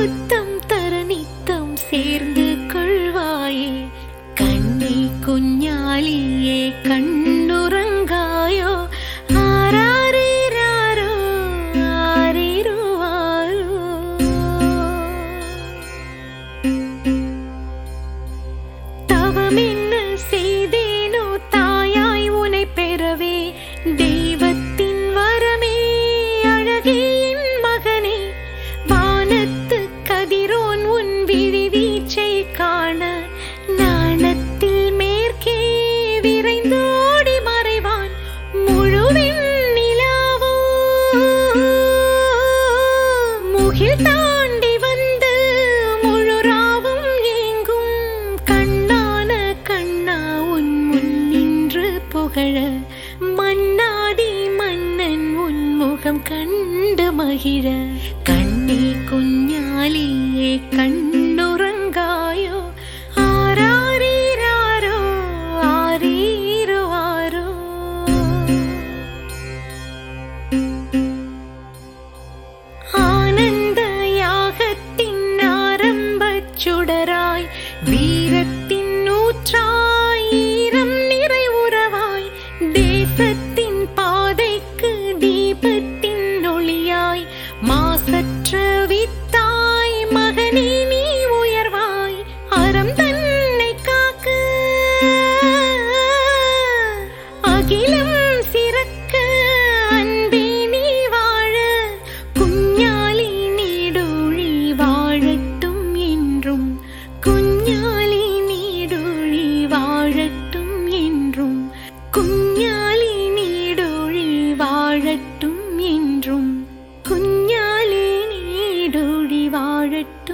முத்தம் தர நித்தம் சேர்ந்து கொள்வாயே கண்ணே குഞ്ഞാലിயே கண்ணுறங்காயோ ஆராரிராரோ ஆரிருவாரோ தவமென்ன செய்தேனோ தாயாய் உனை பெறவே தெய்வத்தின் வரமே அழகே என் மகனே வானத்து கதிரோன் உன் விழி வீச்சை காண நாணத்தில் மேற்கே விரைந்தோடி மறைவான் முழுவின் நிலாவோ முகில் தாண்டி வந்து முழுராவும் ஏங்கும் கண்ணான கண்ணா உன் முன் நின்று புகழ மன்னாதி மன்னன் உன் முகம் கண்டு மகிழ கண்ணே குഞ്ഞാലിயே கண்ணுறங்காயோ ஆராரிராரோ ஆரீருவாரோ ஆனந்த யாகத்தின் ஆரம்பச் சுடராய் வீரத்தின் ஊற்றாய் ஈரம் நிறைவுறவாய் தேசத்தின் பாதைக்கு தீபத்தின் ஒளியாய் மாசற்ற வித்தாய் மகனே நீ உயர்வாய் அறம் தன்னை காக்க அகிலம் சிறக்க அன்பே நீ வாழ குഞ്ഞാലി நீடொழி வாழட்டும் என்றும் குഞ്ഞാലി நீடொழி வாழட்டும் என்றும் குഞ്ഞാലി நீடொழி வாழட்டும் என்றும் குഞ്ഞാലി நீடொழி வாழட்டும்